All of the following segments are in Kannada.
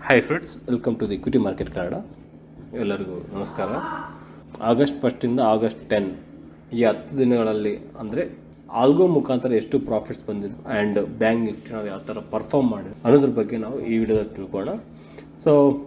hi friends welcome to the equity market Kannada ಎಲ್ಲರಿಗೂ ನಮಸ್ಕಾರ ಆಗಸ್ಟ್ ಫಸ್ಟಿಂದ ಆಗಸ್ಟ್ ಟೆನ್ ಈ ಹತ್ತು ದಿನಗಳಲ್ಲಿ ಅಂದರೆ ಆಲ್ಗೋ ಮುಖಾಂತರ ಎಷ್ಟು ಪ್ರಾಫಿಟ್ಸ್ ಬಂದಿದೆ ಆ್ಯಂಡ್ ಬ್ಯಾಂಕ್ ನಿಫ್ಟಿ ನಾವು ಯಾವ ಥರ ಪರ್ಫಾರ್ಮ್ ಮಾಡಿದ್ವಿ ಅನ್ನೋದ್ರ ಬಗ್ಗೆ ನಾವು ಈ ವಿಡಿಯೋದಲ್ಲಿ ತಿಳ್ಕೊಳ್ಳೋಣ ಸೊ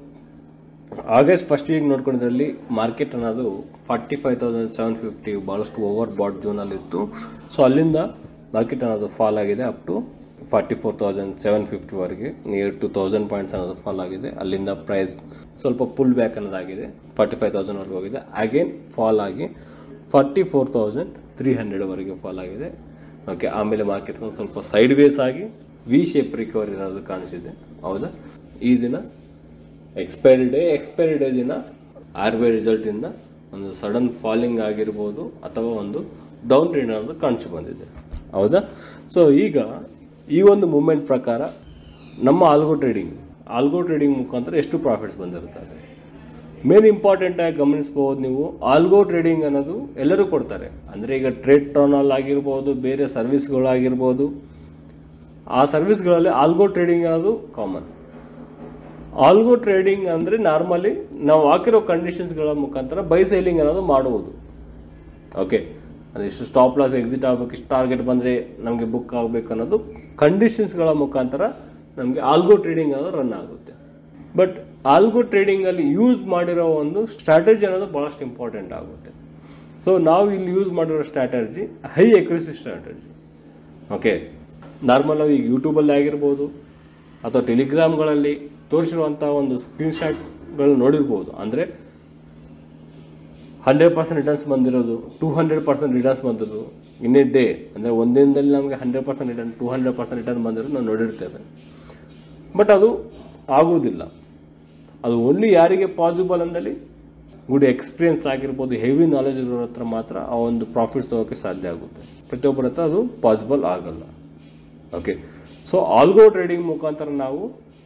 ಆಗಸ್ಟ್ ಫಸ್ಟ್ ವೀಕ್ ನೋಡ್ಕೊಂಡಿದ್ರಲ್ಲಿ ಮಾರ್ಕೆಟ್ ಅನ್ನೋದು forty five thousand seven fifty ಭಾಳಷ್ಟು ಓವರ್ ಬಾಟ್ ಜೋನಲ್ಲಿ ಇತ್ತು ಸೊ ಅಲ್ಲಿಂದ ಮಾರ್ಕೆಟ್ ಅನ್ನೋದು ಫಾಲ್ ಆಗಿದೆ up to forty four thousand seven ಫಿಫ್ಟಿವರೆಗೆ ನಿಯರ್ ಟು ತೌಸಂಡ್ ಪಾಯಿಂಟ್ಸ್ ಅನ್ನೋದು ಫಾಲ್ ಆಗಿದೆ ಅಲ್ಲಿಂದ ಪ್ರೈಸ್ ಸ್ವಲ್ಪ ಪುಲ್ ಬ್ಯಾಕ್ ಅನ್ನೋದಾಗಿದೆ ಫಾರ್ಟಿ ಫೈವ್ ತೌಸಂಡ್ವರೆಗೆ ಹೋಗಿದೆ ಅಗೇನ್ ಫಾಲ್ ಆಗಿ ಫಾರ್ಟಿ ಫೋರ್ ತೌಸಂಡ್ ತ್ರೀ ಹಂಡ್ರೆಡ್ವರೆಗೆ ಫಾಲ್ ಆಗಿದೆ ಓಕೆ ಆಮೇಲೆ ಮಾರ್ಕೆಟ್ ಒಂದು ಸ್ವಲ್ಪ ಸೈಡ್ ವೇಸ್ ಆಗಿ ವಿ ಶೇಪ್ ರಿಕವರಿ ಅನ್ನೋದು ಕಾಣಿಸಿದೆ ಹೌದಾ ಈ ದಿನ ಎಕ್ಸ್ಪೈರಿ ಡೇ ಎಕ್ಸ್ಪೈರಿ ಡೇ ದಿನ ಆರ್ ಬಿ ಐ ರಿಸಲ್ಟಿಂದ ಒಂದು ಸಡನ್ ಫಾಲಿಂಗ್ ಆಗಿರ್ಬೋದು ಅಥವಾ ಒಂದು ಡೌನ್ ಟ್ರೆಂಡ್ ಅನ್ನೋದು ಕಾಣಿಸಿ ಬಂದಿದೆ ಹೌದಾ ಸೊ ಈಗ ಈ ಒಂದು ಮೂಮೆಂಟ್ ಪ್ರಕಾರ ನಮ್ಮ ಆಲ್ಗೋ ಟ್ರೇಡಿಂಗ್ ಆಲ್ಗೋ ಟ್ರೇಡಿಂಗ್ ಮುಖಾಂತರ ಎಷ್ಟು ಪ್ರಾಫಿಟ್ಸ್ ಬಂದಿರುತ್ತದೆ ಮೇನ್ ಇಂಪಾರ್ಟೆಂಟ್ ಆಗಿ ಗಮನಿಸ್ಬೋದು ನೀವು ಆಲ್ಗೋ ಟ್ರೇಡಿಂಗ್ ಅನ್ನೋದು ಎಲ್ಲರೂ ಕೊಡ್ತಾರೆ ಅಂದರೆ ಈಗ ಟ್ರೇಡ್ ಟ್ರಾನಲ್ ಆಗಿರ್ಬೋದು ಬೇರೆ ಸರ್ವಿಸ್ಗಳಾಗಿರ್ಬೋದು ಆ ಸರ್ವಿಸ್ಗಳಲ್ಲಿ ಆಲ್ಗೋ ಟ್ರೇಡಿಂಗ್ ಅನ್ನೋದು ಕಾಮನ್ ಆಲ್ಗೋ ಟ್ರೇಡಿಂಗ್ ಅಂದರೆ ನಾರ್ಮಲಿ ನಾವು ಹಾಕಿರೋ ಕಂಡೀಷನ್ಸ್ಗಳ ಮುಖಾಂತರ ಬೈ ಸೇಲಿಂಗ್ ಅನ್ನೋದು ಮಾಡುವುದು ಓಕೆ ಅದಿಷ್ಟು ಸ್ಟಾಪ್ ಲಾಸ್ ಎಕ್ಸಿಟ್ ಆಗಬೇಕು ಇಷ್ಟು ಟಾರ್ಗೆಟ್ ಬಂದರೆ ನಮಗೆ ಬುಕ್ ಆಗಬೇಕು ಅನ್ನೋದು ಕಂಡೀಷನ್ಸ್ಗಳ ಮುಖಾಂತರ ನಮಗೆ ಆಲ್ಗೋ ಟ್ರೇಡಿಂಗ್ ಅನ್ನೋದು ರನ್ ಆಗುತ್ತೆ ಬಟ್ ಆಲ್ಗೋ ಟ್ರೇಡಿಂಗಲ್ಲಿ ಯೂಸ್ ಮಾಡಿರೋ ಒಂದು ಸ್ಟ್ರಾಟಜಿ ಅನ್ನೋದು ಭಾಳಷ್ಟು ಇಂಪಾರ್ಟೆಂಟ್ ಆಗುತ್ತೆ ಸೊ ನಾವು ಇಲ್ಲಿ ಯೂಸ್ ಮಾಡಿರೋ strategy high accuracy strategy okay normal ಆಗಿ ಯೂಟ್ಯೂಬಲ್ಲಿ ಆಗಿರ್ಬೋದು ಅಥವಾ ಟೆಲಿಗ್ರಾಮ್ಗಳಲ್ಲಿ ತೋರಿಸಿರುವಂಥ ಒಂದು ಸ್ಕ್ರೀನ್ಶಾಟ್ಗಳು ನೋಡಿರ್ಬೋದು ಅಂದರೆ ಹಂಡ್ರೆಡ್ ಪರ್ಸೆಂಟ್ ರಿಟರ್ನ್ಸ್ ಬಂದಿರೋದು ಟೂ ಹಂಡ್ರೆಡ್ ಪರ್ಸೆಂಟ್ ರಿಟರ್ನ್ಸ್ ಬಂದಿರೋದು ಇನ್ ಎ ಡೇ ಅಂದರೆ ಒಂದಿನದಲ್ಲಿ ನಮಗೆ hundred percent return two hundred percent return ಬಂದಿರೋದು ನಾವು ನೋಡಿರ್ತೇವೆ ಬಟ್ ಅದು ಆಗುವುದಿಲ್ಲ ಅದು ಓನ್ಲಿ ಯಾರಿಗೆ ಪಾಸಿಬಲ್ ಅಂದಲ್ಲಿ ಗುಡ್ ಎಕ್ಸ್ಪೀರಿಯನ್ಸ್ ಆಗಿರ್ಬೋದು ಹೆವಿ ನಾಲೆಜ್ ಇರೋರ ಹತ್ರ ಮಾತ್ರ ಆ ಒಂದು ಪ್ರಾಫಿಟ್ಸ್ ತೊಗೋಕ್ಕೆ ಸಾಧ್ಯ ಆಗುತ್ತೆ ಪ್ರತಿಯೊಬ್ಬರ ಹತ್ರ ಅದು ಪಾಸಿಬಲ್ ಆಗಲ್ಲ ಓಕೆ ಸೊ ಆಲ್ಗೋ ಟ್ರೇಡಿಂಗ್ ಮುಖಾಂತರ ನಾವು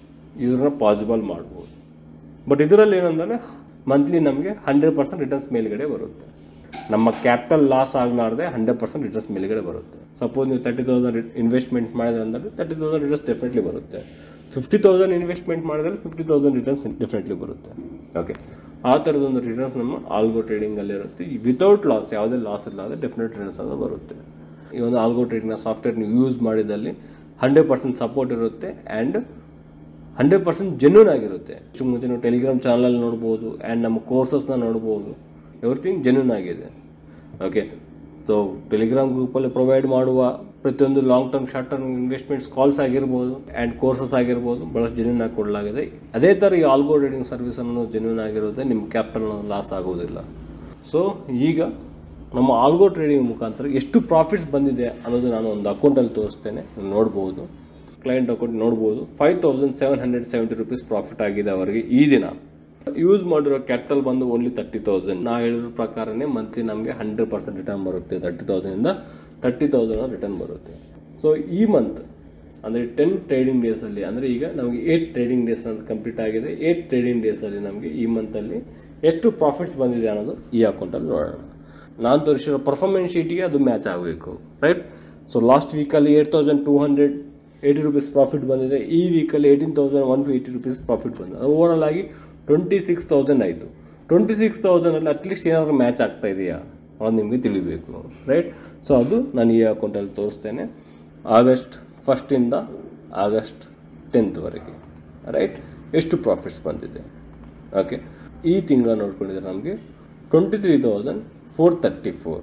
ಇದನ್ನ ಪಾಸಿಬಲ್ ಮಾಡ್ಬೋದು ಬಟ್ ಇದರಲ್ಲಿ ಏನಂದರೆ ಮಂತ್ಲಿ ನಮಗೆ ಹಂಡ್ರೆಡ್ ಪರ್ಸೆಂಟ್ ರಿಟರ್ನ್ಸ್ ಮೇಲ್ಗಡೆ ಬರುತ್ತೆ ನಮ್ಮ ಕ್ಯಾಪಿಟಲ್ ಲಾಸ್ ಆಗಲಾರ್ದೆ ಹಂಡ್ರೆಡ್ ಪರ್ಸೆಂಟ್ ರಿಟರ್ನ್ಸ್ ಮೇಲ್ಗಡೆ ಬರುತ್ತೆ ಸಪೋಸ್ ನೀವು ತರ್ಟಿ ತೌಸಂಡ್ ಇನ್ವೆಸ್ಟ್ಮೆಂಟ್ ಮಾಡಿದ್ರೆ ಅಂದರೆ ತರ್ಟಿ ತೌಸಂಡ್ ರಿಟರ್ನ್ಸ್ ಡೆಫಿನೆಟ್ಲಿ ಬರುತ್ತೆ ಫಿಫ್ಟಿ ತೌಸಂಡ್ ಇನ್ವೆಸ್ಟ್ಮೆಂಟ್ ಮಾಡಿದ್ರೆ ಫಿಫ್ಟಿ ತೌಸಂಡ್ ರಿಟರ್ನ್ಸ್ ಡೆಫಿನೆಟ್ಲಿ ಬರುತ್ತೆ ಓಕೆ ಆ ಥರದೊಂದು ರಿಟರ್ನ್ಸ್ ನಮ್ಮ ಆಲ್ಗೋ ಟ್ರೇಡಿಂಗಲ್ಲಿ ಇರುತ್ತೆ ವಿತೌಟ್ ಲಾಸ್ ಯಾವುದೇ ಲಾಸ್ ಇಲ್ಲದೆ ಡೆಫಿನೆಟ್ ರಿಟರ್ನ್ಸ್ ಅದು ಬರುತ್ತೆ ಈ ಒಂದು ಆಲ್ಗೋ ಟ್ರೇಡಿಂಗ್ನ ಸಾಫ್ಟ್ವೇರ್ ನೀವು ಯೂಸ್ ಮಾಡಿದಲ್ಲಿ ಹಂಡ್ರೆಡ್ ಪರ್ಸೆಂಟ್ ಸಪೋರ್ಟ್ ಇರುತ್ತೆ ಆ್ಯಂಡ್ ಹಂಡ್ರೆಡ್ ಪರ್ಸೆಂಟ್ ಜೆನ್ಯೂನ್ ಆಗಿರುತ್ತೆ ಇಷ್ಟು ಮುಂಚೆ ನೀವು ಟೆಲಿಗ್ರಾಮ್ ಚಾನಲಲ್ಲಿ ನೋಡ್ಬೋದು ಆ್ಯಂಡ್ ನಮ್ಮ ಕೋರ್ಸಸ್ನ ನೋಡ್ಬೋದು ಎವ್ರಿಥಿಂಗ್ ಜೆನ್ಯೂನ್ ಆಗಿದೆ ಓಕೆ ಸೊ ಟೆಲಿಗ್ರಾಮ್ ಗ್ರೂಪಲ್ಲಿ ಪ್ರೊವೈಡ್ ಮಾಡುವ ಪ್ರತಿಯೊಂದು long term short term investments calls ಆಗಿರ್ಬೋದು ಆ್ಯಂಡ್ ಕೋರ್ಸಸ್ ಆಗಿರ್ಬೋದು ಭಾಳಷ್ಟು ಜೆನ್ಯೂನ್ ಆಗಿ ಕೊಡಲಾಗಿದೆ ಅದೇ ಥರ ಈ ಆಲ್ಗೋ ಟ್ರೇಡಿಂಗ್ ಸರ್ವಿಸ್ ಅನ್ನೋದು ಜೆನ್ಯೂನ್ ಆಗಿರುತ್ತೆ ನಿಮ್ಮ ಕ್ಯಾಪಿಟಲ್ ಲಾಸ್ ಆಗೋದಿಲ್ಲ ಸೊ ಈಗ ನಮ್ಮ ಆಲ್ಗೋ ಟ್ರೇಡಿಂಗ್ ಮುಖಾಂತರ ಎಷ್ಟು ಪ್ರಾಫಿಟ್ಸ್ ಬಂದಿದೆ ಅನ್ನೋದು ನಾನು ಒಂದು ಅಕೌಂಟಲ್ಲಿ ತೋರಿಸ್ತೇನೆ ನೀವು ನೋಡ್ಬೋದು ಕ್ಲೈಂಟ್ ಅಕೌಂಟ್ ನೋಡ್ಬೋದು five thousand seven hundred seventy rupees profit ಆಗಿದೆ ಅವರಿಗೆ ಈ ದಿನ ಯೂಸ್ ಮಾಡಿರೋ ಕ್ಯಾಪಿಟಲ್ ಬಂದು ಓನ್ಲಿ ತರ್ಟಿ ತೌಸಂಡ್ ನಾ ಹೇಳಿರೋ ಪ್ರಕಾರನೇ ಮಂತ್ಲಿ ನಮಗೆ ಹಂಡ್ರೆಡ್ ಪರ್ಸೆಂಟ್ ರಿಟರ್ನ್ ಬರುತ್ತೆ ತರ್ಟಿ ತೌಸಂಡಿಂದ ತರ್ಟಿ ತೌಸಂಡ್ ರಿಟರ್ನ್ ಬರುತ್ತೆ ಸೊ ಈ ಮಂತ್ ಅಂದರೆ ಟೆನ್ ಟ್ರೇಡಿಂಗ್ ಡೇಸಲ್ಲಿ ಅಂದರೆ ಈಗ ನಮಗೆ ಏಯ್ಟ್ ಟ್ರೇಡಿಂಗ್ ಡೇಸ್ ಅಂತ ಕಂಪ್ಲೀಟ್ ಆಗಿದೆ ಏಯ್ಟ್ ಟ್ರೇಡಿಂಗ್ ಡೇಸಲ್ಲಿ ನಮಗೆ ಈ ಮಂತಲ್ಲಿ ಎಷ್ಟು ಪ್ರಾಫಿಟ್ಸ್ ಬಂದಿದೆ ಅನ್ನೋದು ಈ ಅಕೌಂಟಲ್ಲಿ ನೋಡೋಣ ನಾನು ತೋರಿಸಿರೋ ಪರ್ಫಾರ್ಮೆನ್ಸ್ ಶೀಟಿಗೆ ಅದು ಮ್ಯಾಚ್ ಆಗಬೇಕು ರೈಟ್ ಸೊ ಲಾಸ್ಟ್ ವೀಕಲ್ಲಿ eight thousand two hundred eighty rupees profit ಬಂದಿದೆ ಈ ವೀಕಲ್ಲಿ eighteen thousand one eighty rupees profit ಬಂದಿದೆ ಓವರಾಲ್ ಆಗಿ ಟ್ವೆಂಟಿ ಸಿಕ್ಸ್ ತೌಸಂಡ್ ಆಯಿತು ಟ್ವೆಂಟಿ ಸಿಕ್ಸ್ ತೌಸಂಡಲ್ಲಿ ಅಟ್ಲೀಸ್ಟ್ ಏನಾದರೂ ಮ್ಯಾಚ್ ಆಗ್ತಾ ಇದೆಯಾ ಅದು ನಿಮಗೆ ತಿಳಿಬೇಕು ರೈಟ್ ಸೊ ಅದು ನಾನು ಈ ಅಕೌಂಟಲ್ಲಿ ತೋರಿಸ್ತೇನೆ ಆಗಸ್ಟ್ ಫಸ್ಟಿಂದ ಆಗಸ್ಟ್ ಟೆಂತ್ವರೆಗೆ ರೈಟ್ ಎಷ್ಟು ಪ್ರಾಫಿಟ್ಸ್ ಬಂದಿದೆ ಓಕೆ ಈ ತಿಂಗಳ ನೋಡ್ಕೊಂಡಿದ್ರೆ ನಮಗೆ twenty three thousand four thirty four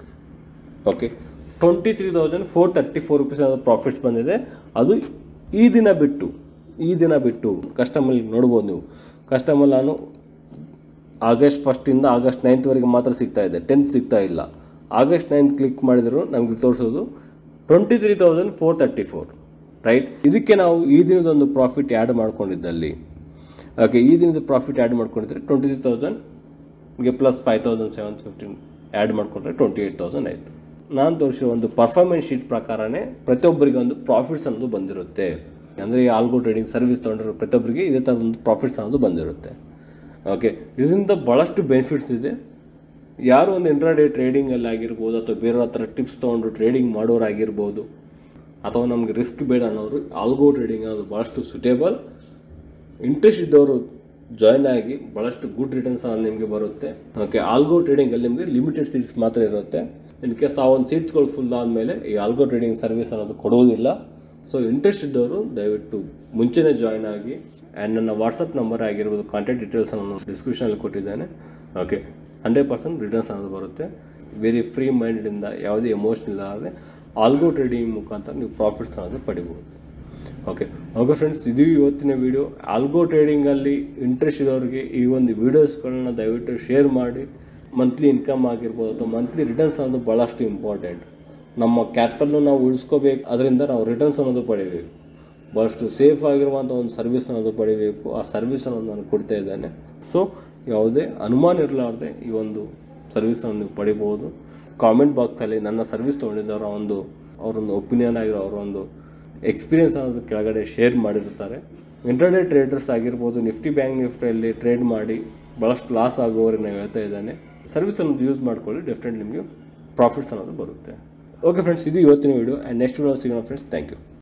okay twenty three thousand four thirty four rupees profits ಬಂದಿದೆ ಅದು ಈ ದಿನ ಬಿಟ್ಟು ಈ ದಿನ ಬಿಟ್ಟು ಕಸ್ಟಮಲ್ಲಿ ನೋಡ್ಬೋದು ನೀವು ಕಸ್ಟಮರ್ ನಾನು ಆಗಸ್ಟ್ ಫಸ್ಟಿಂದ ಆಗಸ್ಟ್ ನೈನ್ತ್ವರೆಗೆ ಮಾತ್ರ ಸಿಗ್ತಾ ಇದೆ ಟೆಂತ್ ಸಿಗ್ತಾ ಇಲ್ಲ ಆಗಸ್ಟ್ ನೈನ್ತ್ ಕ್ಲಿಕ್ ಮಾಡಿದ್ರು ನಮಗೆ ತೋರಿಸೋದು twenty three thousand four thirty four right ಇದಕ್ಕೆ ನಾವು ಈ ದಿನದೊಂದು ಪ್ರಾಫಿಟ್ ಆ್ಯಡ್ ಮಾಡ್ಕೊಂಡಿದ್ದಲ್ಲಿ ಓಕೆ ಈ ದಿನದ ಪ್ರಾಫಿಟ್ ಆ್ಯಡ್ ಮಾಡ್ಕೊಂಡಿದ್ರೆ ಟ್ವೆಂಟಿ ತ್ರೀ ತೌಸಂಡ್ಗೆ plus five thousand seven fifteen add ಮಾಡಿಕೊಂಡ್ರೆ ಟ್ವೆಂಟಿ ಏಯ್ಟ್ ತೌಸಂಡ್ ಆಯಿತು ನಾನು ತೋರಿಸಿರೋ ಒಂದು ಪರ್ಫಾರ್ಮೆನ್ಸ್ ಶೀಟ್ ಪ್ರಕಾರನೇ ಪ್ರತಿಯೊಬ್ಬರಿಗೆ ಒಂದು ಪ್ರಾಫಿಟ್ಸ್ ಅನ್ನೋದು ಬಂದಿರುತ್ತೆ ಅಂದರೆ ಈ ಆಲ್ಗೋ ಟ್ರೇಡಿಂಗ್ ಸರ್ವಿಸ್ ತೊಗೊಂಡಿರೋ ಪ್ರತಿಯೊಬ್ಬರಿಗೆ ಇದೇ ಥರದ ಒಂದು ಪ್ರಾಫಿಟ್ಸ್ ಅನ್ನೋದು ಬಂದಿರುತ್ತೆ ಓಕೆ ಇದರಿಂದ ಭಾಳಷ್ಟು ಬೆನಿಫಿಟ್ಸ್ ಇದೆ ಯಾರು ಒಂದು ಇಂಟ್ರಾಡೇ ಟ್ರೇಡಿಂಗಲ್ಲಿ ಆಗಿರ್ಬೋದು ಅಥವಾ ಬೇರೆ ಹತ್ರ ಟಿಪ್ಸ್ ತೊಗೊಂಡು ಟ್ರೇಡಿಂಗ್ ಮಾಡೋರಾಗಿರ್ಬೋದು ಅಥವಾ ನಮಗೆ ರಿಸ್ಕ್ ಬೇಡ ಅನ್ನೋರು ಆಲ್ಗೋ ಟ್ರೇಡಿಂಗ್ ಅನ್ನೋದು ಭಾಳಷ್ಟು ಸುಟೇಬಲ್ ಇಂಟ್ರೆಸ್ಟ್ ಇದ್ದವರು ಜಾಯ್ನ್ ಆಗಿ ಭಾಳಷ್ಟು ಗುಡ್ ರಿಟರ್ನ್ಸ್ ನಿಮಗೆ ಬರುತ್ತೆ ಓಕೆ ಆಲ್ಗೋ ಟ್ರೇಡಿಂಗಲ್ಲಿ ನಿಮಗೆ ಲಿಮಿಟೆಡ್ ಸೀಟ್ಸ್ ಮಾತ್ರ ಇರುತ್ತೆ ಇನ್ ಕೇಸ್ ಆ ಒಂದು ಸೀಟ್ಸ್ಗಳು ಫುಲ್ ಆದಮೇಲೆ ಈ ಆಲ್ಗೋ ಟ್ರೇಡಿಂಗ್ ಸರ್ವಿಸ್ ಅನ್ನೋದು ಕೊಡುವುದಿಲ್ಲ ಸೊ ಇಂಟ್ರೆಸ್ಟ್ ಇದ್ದವರು ದಯವಿಟ್ಟು ಮುಂಚೆನೇ ಜಾಯ್ನ್ ಆಗಿ ಆ್ಯಂಡ್ ನನ್ನ ವಾಟ್ಸಪ್ ನಂಬರ್ ಆಗಿರ್ಬೋದು ಕಾಂಟ್ಯಾಕ್ಟ್ ಡೀಟೇಲ್ಸ್ ನಾನು ಡಿಸ್ಕ್ರಿಪ್ಷನಲ್ಲಿ ಕೊಟ್ಟಿದ್ದೇನೆ ಓಕೆ ಹಂಡ್ರೆಡ್ ಪರ್ಸೆಂಟ್ ರಿಟರ್ನ್ಸ್ ಅನ್ನೋದು ಬರುತ್ತೆ ವೆರಿ ಫ್ರೀ ಮೈಂಡಿಂದ ಯಾವುದೇ ಎಮೋಷನ್ ಇಲ್ಲದೆ ಆಲ್ಗೋ ಟ್ರೇಡಿಂಗ್ ಮುಖಾಂತರ ನೀವು ಪ್ರಾಫಿಟ್ಸ್ ಅನ್ನೋದು ಪಡಿಬೋದು ಓಕೆ ಓಕೆ ಫ್ರೆಂಡ್ಸ್ ಇದು ಇವತ್ತಿನ ವಿಡಿಯೋ ಆಲ್ಗೋ ಟ್ರೇಡಿಂಗಲ್ಲಿ ಇಂಟ್ರೆಸ್ಟ್ ಇರೋರಿಗೆ ಈ ಒಂದು ವೀಡಿಯೋಸ್ಗಳನ್ನ ದಯವಿಟ್ಟು ಶೇರ್ ಮಾಡಿ ಮಂತ್ಲಿ ಇನ್ಕಮ್ ಆಗಿರ್ಬೋದು ಅಥವಾ ಮಂತ್ಲಿ ರಿಟರ್ನ್ಸ್ ಅನ್ನೋದು ಭಾಳಷ್ಟು ಇಂಪಾರ್ಟೆಂಟ್ ನಮ್ಮ ಕ್ಯಾಪಿಟಲ್ನು ನಾವು ಉಳಿಸ್ಕೋಬೇಕು ಅದರಿಂದ ನಾವು ರಿಟರ್ನ್ಸ್ ಅನ್ನೋದು ಪಡಿಬೇಕು ಭಾಳಷ್ಟು ಸೇಫ್ ಆಗಿರುವಂಥ ಒಂದು ಸರ್ವಿಸ್ ಅನ್ನೋದು ಪಡಿಬೇಕು ಆ ಸರ್ವಿಸ್ ಅನ್ನೋದು ನಾನು ಕೊಡ್ತಾ ಇದ್ದೇನೆ ಸೊ ಯಾವುದೇ ಅನುಮಾನ ಇರಲಾರ್ದೆ ಈ ಒಂದು ಸರ್ವಿಸನ್ನು ನೀವು ಪಡಿಬೋದು ಕಾಮೆಂಟ್ ಬಾಕ್ಸಲ್ಲಿ ನನ್ನ ಸರ್ವಿಸ್ ತೊಗೊಂಡಿದ್ದವರ ಒಂದು ಅವರೊಂದು ಒಪಿನಿಯನ್ ಆಗಿರೋ ಅವರ ಒಂದು ಎಕ್ಸ್ಪೀರಿಯನ್ಸ್ ಅನ್ನೋದು ಕೆಳಗಡೆ ಶೇರ್ ಮಾಡಿರ್ತಾರೆ ಇಂಟರ್ನೆ ಟ್ರೇಡರ್ಸ್ ಆಗಿರ್ಬೋದು ನಿಫ್ಟಿ ಬ್ಯಾಂಕ್ ನಿಫ್ಟಿಯಲ್ಲಿ ಟ್ರೇಡ್ ಮಾಡಿ ಭಾಳಷ್ಟು ಲಾಸ್ ಆಗುವವರಿಗೆ ನಾನು ಹೇಳ್ತಾ ಇದ್ದಾನೆ ಸರ್ವಿಸ್ ಅನ್ನೋದು ಯೂಸ್ ಮಾಡ್ಕೊಳ್ಳಿ ಡೆಫಿನೆಟ್ ನಿಮಗೆ ಪ್ರಾಫಿಟ್ಸ್ ಅನ್ನೋದು ಬರುತ್ತೆ ಓಕೆ ಫ್ರೆಂಡ್ಸ್ ಇದು ಇವತ್ತಿನ ವಿಡಿಯೋ ಆ್ಯಂಡ್ ನೆಕ್ಸ್ಟ್ ವಿಡಿಯೋ ಸಿಗೋಣ ಫ್ರೆಂಡ್ಸ್ ಥ್ಯಾಂಕ್ ಯು